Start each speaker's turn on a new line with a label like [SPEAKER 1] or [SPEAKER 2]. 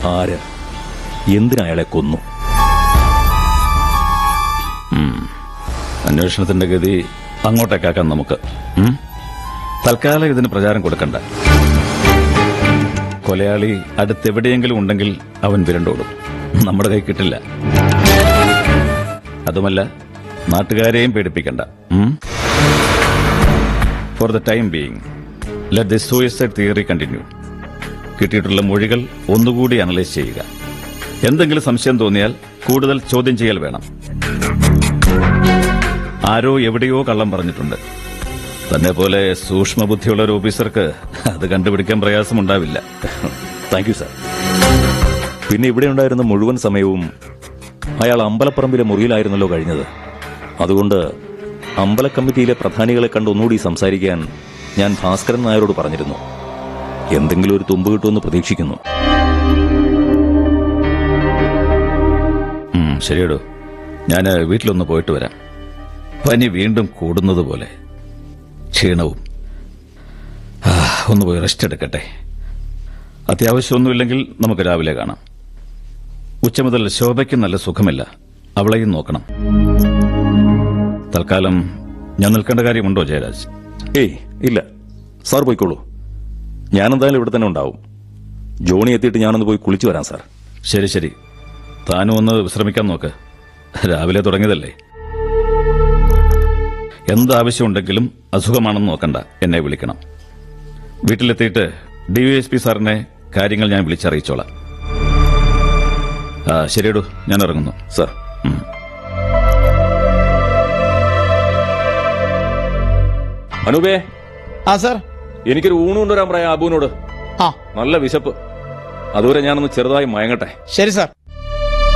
[SPEAKER 1] ആര് എന്തിനാ അയാളെ കൊന്നു
[SPEAKER 2] അന്വേഷണത്തിന്റെ ഗതി അങ്ങോട്ടേക്കാക്കാം നമുക്ക് ഉം? തൽക്കാലം ഇതിന് പ്രചാരം കൊടുക്കണ്ട കൊലയാളി അടുത്തെവിടെയെങ്കിലും ഉണ്ടെങ്കിൽ അവൻ വിരണ്ടോടും നമ്മുടെ കൈ കിട്ടില്ല അതുമല്ല നാട്ടുകാരെയും പേടിപ്പിക്കണ്ട for the time being let the suicide theory continue കിട്ടിയിട്ടുള്ള മൊഴികൾ ഒന്നുകൂടി അനലൈസ് ചെയ്യുക എന്തെങ്കിലും സംശയം തോന്നിയാൽ കൂടുതൽ ചോദ്യം ചെയ്യൽ വേണം ആരോ എവിടെയോ കള്ളം പറഞ്ഞിട്ടുണ്ട് തന്നെ പോലെ സൂക്ഷ്മബുദ്ധിയുള്ള ഒരു ഓഫീസർക്ക് അത് കണ്ടുപിടിക്കാൻ പ്രയാസമുണ്ടാവില്ല
[SPEAKER 1] താങ്ക് യു സാർ പിന്നെ ഇവിടെ ഉണ്ടായിരുന്ന മുഴുവൻ സമയവും അയാൾ അമ്പലപ്പറമ്പിലെ മുറിയിലായിരുന്നല്ലോ കഴിഞ്ഞത് അതുകൊണ്ട് അമ്പല കമ്മിറ്റിയിലെ പ്രധാനികളെ കണ്ട് ഒന്നുകൂടി സംസാരിക്കാൻ ഞാൻ ഭാസ്കരൻ നായരോട് പറഞ്ഞിരുന്നു എന്തെങ്കിലും ഒരു തുമ്പ് കിട്ടുമെന്ന് പ്രതീക്ഷിക്കുന്നു
[SPEAKER 2] ഉം, ശരിയടോ ഞാൻ വീട്ടിലൊന്ന് പോയിട്ട് വരാം പനി വീണ്ടും കൂടുന്നത് പോലെ ക്ഷീണവും ആ, ഒന്ന് പോയി റെസ്റ്റ് എടുക്കട്ടെ അത്യാവശ്യമൊന്നുമില്ലെങ്കിൽ നമുക്ക് രാവിലെ കാണാം ഉച്ച മുതൽ ശോഭയ്ക്ക് നല്ല സുഖമില്ല അവളെയും നോക്കണം തൽക്കാലം ഞാൻ നിൽക്കേണ്ട കാര്യമുണ്ടോ ജയരാജ്
[SPEAKER 1] ഏയ് ഇല്ല സാർ പോയിക്കോളൂ ഞാനെന്തായാലും ഇവിടെ തന്നെ ഉണ്ടാവും ജോണി എത്തിയിട്ട് ഞാനൊന്ന് പോയി കുളിച്ചു വരാം സാർ
[SPEAKER 2] ശരി ശരി താനും ഒന്ന് വിശ്രമിക്കാൻ നോക്ക് രാവിലെ തുടങ്ങിയതല്ലേ എന്താവശ്യമുണ്ടെങ്കിലും അസുഖമാണെന്ന് നോക്കണ്ട എന്നെ വിളിക്കണം വീട്ടിലെത്തിയിട്ട് ഡിവൈഎസ്പി സാറിനെ കാര്യങ്ങൾ ഞാൻ വിളിച്ചറിയിച്ചോളാം ആ ശരിയടൂ ഞാൻ ഇറങ്ങുന്നു
[SPEAKER 1] സാർ അനൂപേ
[SPEAKER 3] ആ സാർ
[SPEAKER 1] എനിക്കൊരു ഊണ് കൊണ്ടുവരാൻ പറയാം അബുവിനോട്
[SPEAKER 3] ആ
[SPEAKER 1] നല്ല വിശപ്പ് അതുവരെ ഞാനൊന്ന് ചെറുതായി മയങ്ങട്ടെ
[SPEAKER 3] ശരി സാർ